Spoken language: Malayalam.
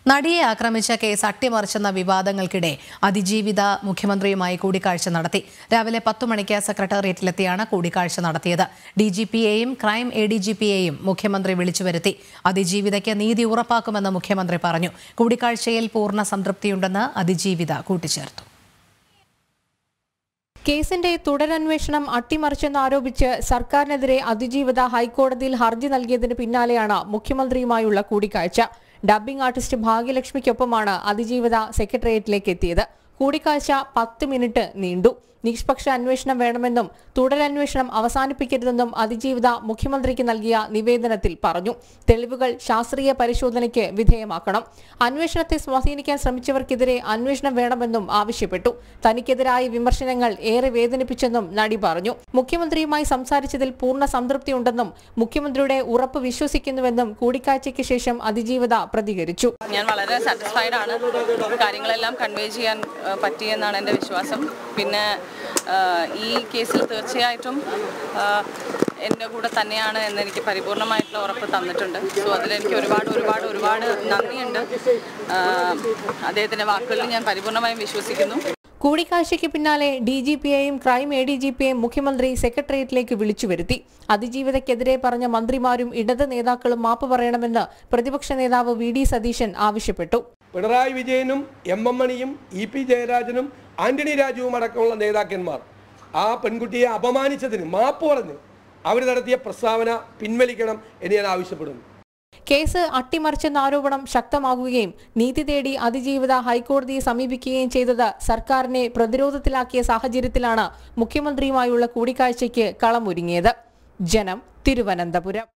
നടിയെ ആക്രമിച്ച കേസ് അട്ടിമറിച്ചെന്ന വിവാദങ്ങൾക്കിടെ അതിജീവിത മുഖ്യമന്ത്രിയുമായി കൂടിക്കാഴ്ച നടത്തി രാവിലെ പത്തു മണിക്ക് സെക്രട്ടേറിയറ്റിലെത്തിയാണ് കൂടിക്കാഴ്ച നടത്തിയത് ഡി ജി പിയെയും ക്രൈം എ ഡി ജി പിയെയും മുഖ്യമന്ത്രി വിളിച്ചു വരുത്തി അതിജീവിതയ്ക്ക് നീതി ഉറപ്പാക്കുമെന്ന് മുഖ്യമന്ത്രി പറഞ്ഞു കൂടിക്കാഴ്ചയിൽ പൂർണ്ണ സംതൃപ്തിയുണ്ടെന്ന് അതിജീവിത കൂട്ടിച്ചേർത്തു കേസിന്റെ തുടരന്വേഷണം അട്ടിമറിച്ചെന്നാരോപിച്ച് സർക്കാരിനെതിരെ അതിജീവിത ഹൈക്കോടതിയിൽ ഹർജി നൽകിയതിന് പിന്നാലെയാണ് മുഖ്യമന്ത്രിയുമായുള്ള കൂടിക്കാഴ്ച ഡബ്ബിംഗ് ആർട്ടിസ്റ്റ് ഭാഗ്യലക്ഷ്മിക്കൊപ്പമാണ് അതിജീവിത സെക്രട്ടേറിയറ്റിലേക്ക് എത്തിയത് കൂടിക്കാഴ്ച പത്ത് മിനിറ്റ് നീണ്ടു നിഷ്പക്ഷ അന്വേഷണം വേണമെന്നും തുടരന്വേഷണം അവസാനിപ്പിക്കരുതെന്നും അതിജീവിത മുഖ്യമന്ത്രിക്ക് നൽകിയ നിവേദനത്തിൽ പറഞ്ഞു തെളിവുകൾ ശാസ്ത്രീയ പരിശോധനയ്ക്ക് വിധേയമാക്കണം അന്വേഷണത്തെ സ്വാധീനിക്കാൻ ശ്രമിച്ചവർക്കെതിരെ അന്വേഷണം വേണമെന്നും ആവശ്യപ്പെട്ടു തനിക്കെതിരായ വിമർശനങ്ങൾ ഏറെ വേദനിപ്പിച്ചെന്നും നടി പറഞ്ഞു മുഖ്യമന്ത്രിയുമായി സംസാരിച്ചതിൽ പൂർണ്ണ സംതൃപ്തിയുണ്ടെന്നും മുഖ്യമന്ത്രിയുടെ ഉറപ്പ് വിശ്വസിക്കുന്നുവെന്നും കൂടിക്കാഴ്ചയ്ക്ക് ശേഷം അതിജീവിത പ്രതികരിച്ചു ഞാൻ വളരെ സാറ്റിസ്ഫൈഡ് ആണ് കാര്യങ്ങളെല്ലാം കൺവേ ചെയ്യാൻ ആ, പറ്റിയെന്നാണ് എൻ്റെ വിശ്വാസം പിന്നെ ആ, ഈ കേസിൽ തീർച്ചയായിട്ടും ആ, എൻ്റെ കൂടെ തന്നെയാണ് എന്ന് എനിക്ക് പരിപൂർണമായിട്ടുള്ള ഉറപ്പ് തന്നിട്ടുണ്ട് സോ അതിലെനിക്ക് ഒരുപാട് ഒരുപാട് ഒരുപാട് നന്ദിയുണ്ട് ആ, അദ്ദേഹത്തിൻ്റെ വാക്കുകളിൽ ഞാൻ പരിപൂർണമായും വിശ്വസിക്കുന്നു കൂടിക്കാഴ്ചയ്ക്ക് പിന്നാലെ ഡി ജി പിയെയും ക്രൈം എ ഡി ജി പിയെയും മുഖ്യമന്ത്രി സെക്രട്ടേറിയറ്റിലേക്ക് വിളിച്ചു വരുത്തി അതിജീവിതയ്ക്കെതിരെ പറഞ്ഞ മന്ത്രിമാരും ഇടത് നേതാക്കളും മാപ്പ് പറയണമെന്ന് പ്രതിപക്ഷ നേതാവ് വി ഡി സതീശൻ ആവശ്യപ്പെട്ടു പിണറായി വിജയനും എം എം മണിയും ഇ പി ജയരാജനും ആന്റണി രാജുവും അടക്കമുള്ള നേതാക്കന്മാർ ആ പെൺകുട്ടിയെ അപമാനിച്ചതിന് മാപ്പ് പറഞ്ഞ് അവർ നടത്തിയ പ്രസ്താവന പിൻവലിക്കണം എന്ന് ഞാൻ ആവശ്യപ്പെടുന്നു കേസ് അട്ടിമറിച്ചെന്ന ആരോപണം ശക്തമാകുകയും നീതി തേടി അതിജീവിത ഹൈക്കോടതിയെ സമീപിക്കുകയും ചെയ്തത് സർക്കാരിനെ പ്രതിരോധത്തിലാക്കിയ സാഹചര്യത്തിലാണ് മുഖ്യമന്ത്രിയുമായുള്ള കൂടിക്കാഴ്ചയ്ക്ക് കളമൊരുങ്ങിയത് ജനം തിരുവനന്തപുരം